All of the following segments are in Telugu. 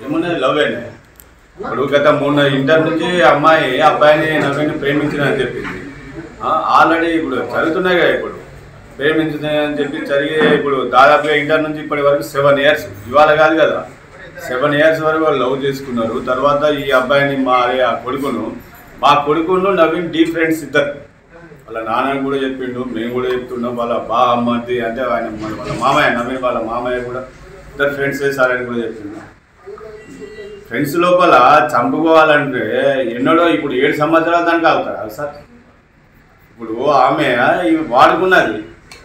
ఏమున్నది లవ్ అయినా ఇప్పుడు గత మూడు ఇంటర్ నుంచి అమ్మాయి అబ్బాయిని నవ్విని ప్రేమించిన చెప్పింది ఆల్రెడీ ఇప్పుడు చదువుతున్నాయి కదా ఇప్పుడు ప్రేమించిందని చెప్పి జరిగే ఇప్పుడు దాదాపుగా ఇంటర్ నుంచి ఇప్పటి వరకు సెవెన్ ఇయర్స్ ఇవాళ కాదు కదా సెవెన్ ఇయర్స్ వరకు వాళ్ళు లవ్ చేసుకున్నారు తర్వాత ఈ అబ్బాయిని మా ఆ కొడుకును మా కొడుకును నవీన్ డీ ఫ్రెండ్స్ ఇద్దరు వాళ్ళ నాన్న కూడా చెప్పిండు మేము కూడా చెప్తున్నాం వాళ్ళ బా అమ్మది అంటే ఆయన మన వాళ్ళ మామయ్య నవీన్ వాళ్ళ మామయ్య కూడా ఇద్దరు ఫ్రెండ్స్ వేసారని కూడా చెప్పిండు ఫ్రెండ్స్ లోపల చంపుకోవాలంటే ఎన్నడో ఇప్పుడు ఏడు సంవత్సరాల దానికి అవుతారా సార్ ఇప్పుడు ఆమె ఇవి వాడుకున్నది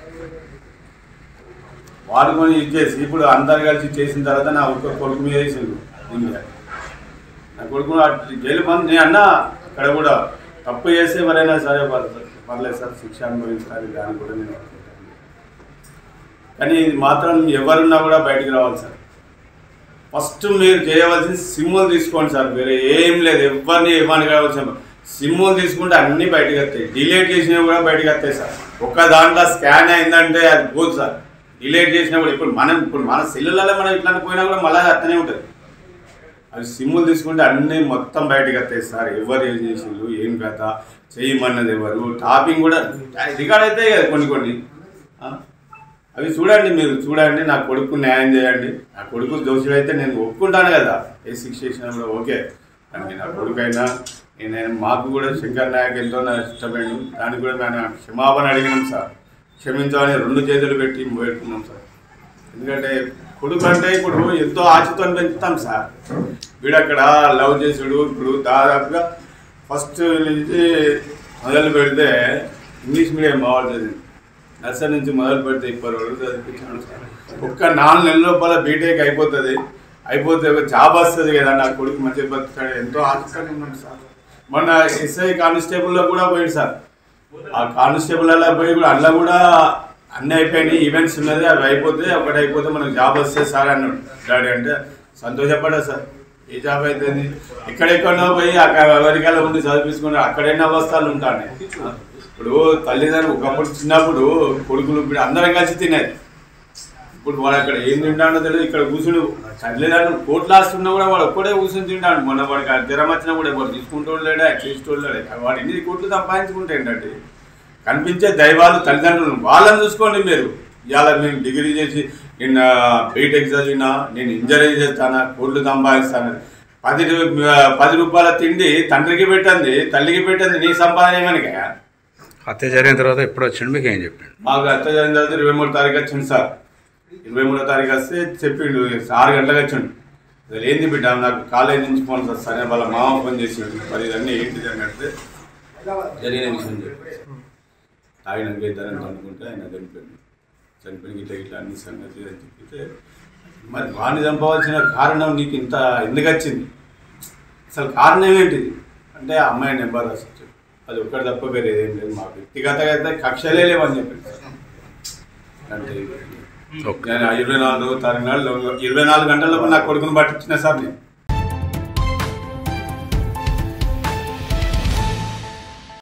వాడుకొని ఇచ్చేసి ఇప్పుడు అందరు కలిసి చేసిన తర్వాత నా ఒక్క కొడుకు మీద వేసిండు ఇండియా నా కొడుకు అటు జైలు పంపి నేను అన్నా ఇక్కడ కూడా తప్పు చేస్తే ఎవరైనా సరే పర్లేదు పర్లేదు సార్ శిక్ష అనుభవించాలి దాన్ని కూడా నేను ఒప్పుకుంటాను. కానీ ఇది మాత్రం ఎవరున్నా కూడా బయటికి రావాలి సార్ ఫస్ట్ మీరు చేయవలసిన సిమ్ములు తీసుకోండి సార్ వేరే ఏం లేదు ఎవరిని ఏమని కావాల్సిన సిమ్ములు తీసుకుంటే అన్నీ బయటకు వస్తాయి డిలీట్ చేసినవి కూడా బయటకు వస్తాయి సార్ ఒక్క దాంట్లో స్కాన్ అయిందంటే అది పోదు సార్ డిలీట్ చేసినా కూడా ఇప్పుడు మనం ఇప్పుడు మన సెల్లులలో మనం ఇట్లా పోయినా కూడా మళ్ళీ అత్తనే ఉంటుంది అవి సిమ్ములు తీసుకుంటే అన్నీ మొత్తం బయటకు వస్తాయి సార్ ఎవరు ఏం చేసిండ్రు ఏం కథ చేయమన్నది ఎవరు టాపింగ్ కూడా రికార్డ్ అవుతాయి కదా కొన్ని కొన్ని ఆ? అవి చూడండి మీరు చూడండి నా కొడుకు న్యాయం చేయండి నా కొడుకు దోషులు అయితే నేను ఒప్పుకుంటాను కదా ఏ శిక్ష చేసినా కూడా ఓకే దానికి నా కొడుకైనా నేను మాకు కూడా శంకర్ నాయక్ ఎంతో నా ఇష్టమైండు దానికి కూడా నేను క్షమాపణ అడిగినాం సార్ క్షమించాలని రెండు చేతులు పెట్టి పెట్టుకున్నాం సార్ ఎందుకంటే కొడుకు అంటే ఇప్పుడు ఎంతో ఆశతో పెంచుతాం సార్ వీడు అక్కడ లవ్ చేసుడు ఇప్పుడు దాదాపుగా ఫస్ట్ నుంచి మొదలు పెడితే ఇంగ్లీష్ మీడియం బాగుంటుంది నర్సరీ నుంచి మొదలు పెడితే ఇప్పటి వరకు చదివించాను సార్ ఒక్క నాలుగు నెలల లోపల బీటెక్ అయిపోతుంది అయిపోతే ఒక జాబ్ వస్తుంది కదా నా కొడుకు మంచిగా బతుకుతాడు ఎంతో ఆశతో ఉన్నాడు సార్ మొన్న ఎస్ఐ కానిస్టేబుల్లో కూడా పోయింది సార్ ఆ కానిస్టేబుల్ అలా పోయి కూడా అందులో కూడా అన్నీ అయిపోయినాయి ఈవెంట్స్ ఉన్నది అవి అయిపోతే ఒకటి అయిపోతే మనకు జాబ్ వస్తే సార్ అన్నాడు డాడీ అంటే సంతోషపడ్డా సార్ ఏ జాబ్ అవుతుంది ఎక్కడెక్కడో పోయి అక్కడ అమెరికాలో ఉండి చదివించుకుని అక్కడైనా అవస్థలు ఉంటాయి ఇప్పుడు తల్లిదండ్రులు ఒకప్పుడు చిన్నప్పుడు కొడుకులు ఇప్పుడు అందరం కలిసి తినేది ఇప్పుడు వాడు అక్కడ ఏం తింటాడో తెలియదు ఇక్కడ కూర్చుని తల్లిదండ్రులు కోట్లు ఆస్తున్నా కూడా వాడు ఒక్కడే కూర్చొని తింటాడు మొన్న వాడికి ఆ జ్వరం వచ్చినా కూడా వాడు తీసుకుంటూ లేడా చేస్తూ లేడా వాడు ఎన్ని కోట్లు సంపాదించుకుంటే ఏంటంటే కనిపించే దైవాలు తల్లిదండ్రులు వాళ్ళని చూసుకోండి మీరు ఇవాళ మేము డిగ్రీ చేసి నిన్న బీటెక్ చదివినా నేను ఇంజనీరింగ్ చేస్తానా కోట్లు సంపాదిస్తాను పది రూ- పది రూపాయల తిండి తండ్రికి పెట్టండి తల్లికి పెట్టండి నీ సంపాదన ఏమనిగా హత్య జరిగిన తర్వాత ఎప్పుడు వచ్చిండు మీకు ఏం చెప్పిండు మాకు అత్త జరిగిన తర్వాత ఇరవై మూడు తారీఖు వచ్చింది సార్ ఇరవై మూడో తారీఖు వస్తే చెప్పిండు ఆరు గంటలకు వచ్చిండు అసలు ఏంది బిడ్డ నాకు కాలేజ్ నుంచి ఫోన్ సార్ సరే వాళ్ళ మామ ఫోన్ చేసిండు మరి ఇదన్నీ ఏంటిది అని అంటే జరిగిన విషయం చెప్పి తాగినాక ఇద్దరని అనుకుంటే ఆయన చనిపోయింది చనిపోయిన ఇట్లా ఇట్లా అన్ని సంగతి అని చెప్పితే మరి వాడిని చంపవలసిన కారణం నీకు ఇంత ఎందుకు వచ్చింది అసలు కారణం ఏంటిది అంటే ఆ అమ్మాయి నెంబర్ రాసి ఇచ్చాడు. అది ఒక్కటి తప్ప వేరే ఏం లేదు మా వ్యక్తిగతంగా అయితే కక్షలే లేవని చెప్పింది సార్ అంటే ఓకే నేను ఇరవై నాలుగు తారీఖు నాడు ఇరవై నాలుగు గంటల లోపు నా కొడుకుని పట్టించిన సార్ నేను